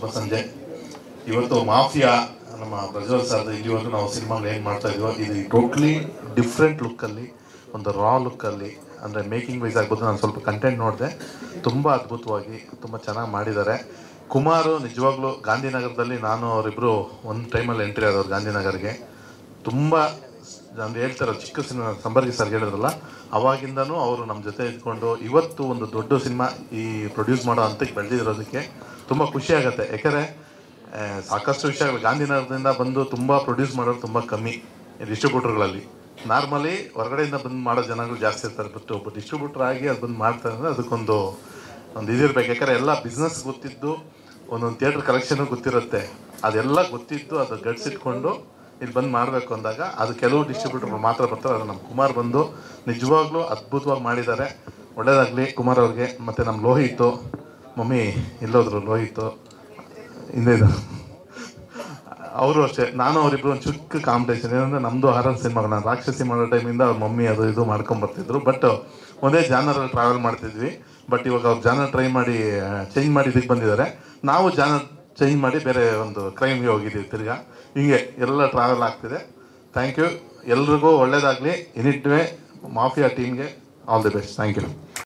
ಶುಭ ಸಂಜೆ ಇವತ್ತು ಮಾಫಿಯಾ ನಮ್ಮ ಪ್ರಜ್ವಲ್ ಸರ್ ಇಲ್ಲಿವರೆಗೂ ನಾವು ಸಿನಿಮಾಗಳು ಏನು ಮಾಡ್ತಾ ಇದೀವೋ ಇದು ಟೋಟ್ಲಿ ಡಿಫ್ರೆಂಟ್ ಲುಕ್ಕಲ್ಲಿ ಒಂದು ರಾ ಲುಕ್ಕಲ್ಲಿ ಅಂದರೆ ಮೇಕಿಂಗ್ ವೈಸ್ ಆಗ್ಬೋದು ನಾನು ಸ್ವಲ್ಪ ಕಂಟೆಂಟ್ ನೋಡಿದೆ ತುಂಬ ಅದ್ಭುತವಾಗಿ ತುಂಬ ಚೆನ್ನಾಗಿ ಮಾಡಿದ್ದಾರೆ ಕುಮಾರು ನಿಜವಾಗ್ಲೂ ಗಾಂಧಿನಗರದಲ್ಲಿ ನಾನು ಅವರಿಬ್ಬರು ಒಂದು ಟೈಮಲ್ಲಿ ಎಂಟ್ರಿ ಆದವ್ರು ಗಾಂಧಿನಗರ್ಗೆ ತುಂಬ ನಾನು ಹೇಳ್ತಾರೆ ಚಿಕ್ಕ ಸಿನಿಮಾ ಸಂಬರ್ಗಿ ಸರ್ ಹೇಳಿದ್ರಲ್ಲ ಅವಾಗಿಂದನೂ ಅವರು ನಮ್ಮ ಜೊತೆ ಇದ್ಕೊಂಡು ಇವತ್ತು ಒಂದು ದೊಡ್ಡ ಸಿನಿಮಾ ಈ ಪ್ರೊಡ್ಯೂಸ್ ಮಾಡೋ ಹಂತಕ್ಕೆ ಬೆಳೆದಿರೋದಕ್ಕೆ ತುಂಬ ಖುಷಿ ಆಗುತ್ತೆ ಯಾಕಂದರೆ ಆ, ಸಾಕಷ್ಟು ವಿಷಯಗಳು ಗಾಂಧಿನಗರದಿಂದ ಬಂದು ತುಂಬ ಪ್ರೊಡ್ಯೂಸ್ ಮಾಡೋರು ತುಂಬ ಕಮ್ಮಿ ಡಿಸ್ಟ್ರಿಬ್ಯೂಟರ್ಗಳಲ್ಲಿ ನಾರ್ಮಲಿ ಹೊರಗಡೆಯಿಂದ ಬಂದು ಮಾಡೋ ಜನಗಳು ಜಾಸ್ತಿ ಇರ್ತಾರೆ ಬಟ್ ಒಬ್ಬ ಡಿಸ್ಟ್ರಿಬ್ಯೂಟರ್ ಆಗಿ ಅದು ಬಂದು ಮಾಡ್ತಾರೆ ಅಂದರೆ ಅದಕ್ಕೊಂದು ಒಂದು ಇದಿರ್ಬೇಕು ಯಾಕಂದರೆ ಎಲ್ಲ ಬಿಸ್ನೆಸ್ ಗೊತ್ತಿದ್ದು ಒಂದೊಂದು ಥಿಯೇಟ್ರ್ ಕಲೆಕ್ಷನ್ ಗೊತ್ತಿರುತ್ತೆ ಅದೆಲ್ಲ ಗೊತ್ತಿದ್ದು ಅದು ಗಡ್ಸಿಟ್ಕೊಂಡು ಇಲ್ಲಿ ಬಂದು ಮಾಡಬೇಕು ಅಂದಾಗ ಅದು ಕೆಲವು ಡಿಸ್ಟ್ರಿಬ್ಯೂಟರ್ ಮಾತ್ರ ಬರ್ತಾರೆ ಅದು ನಮ್ಮ ಕುಮಾರ್ ಬಂದು ನಿಜವಾಗ್ಲೂ ಅದ್ಭುತವಾಗಿ ಮಾಡಿದ್ದಾರೆ ಒಳ್ಳೇದಾಗಲಿ ಕುಮಾರ್ ಅವ್ರಿಗೆ ಮತ್ತು ನಮ್ಮ ಲೋಹಿತು ಮಮ್ಮಿ ಎಲ್ಲೋದ್ರು ಲೋಹಿತು ಹಿಂದೆ ಇದು ಅವರು ಅಷ್ಟೇ ನಾನು ಅವರಿಬ್ರು ಒಂದು ಚಿಕ್ಕ ಕಾಂಪಿಟೇಷನ್ ಏನಂದ್ರೆ ನಮ್ಮದು ಹಾರರ್ ಸಿನಿಮಾಗಳು ನಾನು ರಾಕ್ಷಸಿ ಮಾಡೋ ಟೈಮಿಂದ ಅವ್ರ ಮಮ್ಮಿ ಅದು ಇದು ಮಾಡ್ಕೊಂಡ್ ಬರ್ತಿದ್ರು ಬಟ್ ಒಂದೇ ಜಾನರಲ್ಲಿ ಟ್ರಾವೆಲ್ ಮಾಡ್ತಿದ್ವಿ ಬಟ್ ಇವಾಗ ಅವ್ರು ಜಾನರ್ ಟ್ರೈ ಮಾಡಿ ಚೇಂಜ್ ಮಾಡಿ ಇದಕ್ಕೆ ಬಂದಿದ್ದಾರೆ ನಾವು ಜಾನರ್ ಚೇಂಜ್ ಮಾಡಿ ಬೇರೆ ಒಂದು ಕ್ರೈಮ್ಗೆ ಹೋಗಿದ್ದೀವಿ ತಿರ್ಗಾ ಹಿಂಗೆ ಎಲ್ಲ ಟ್ರಾವೆಲ್ ಆಗ್ತಿದೆ ಥ್ಯಾಂಕ್ ಯು ಎಲ್ರಿಗೂ ಒಳ್ಳೇದಾಗಲಿ ಇನಿಟ್ವೇ ಮಾಫಿಯಾ ಟೀಮ್ಗೆ all the best thank you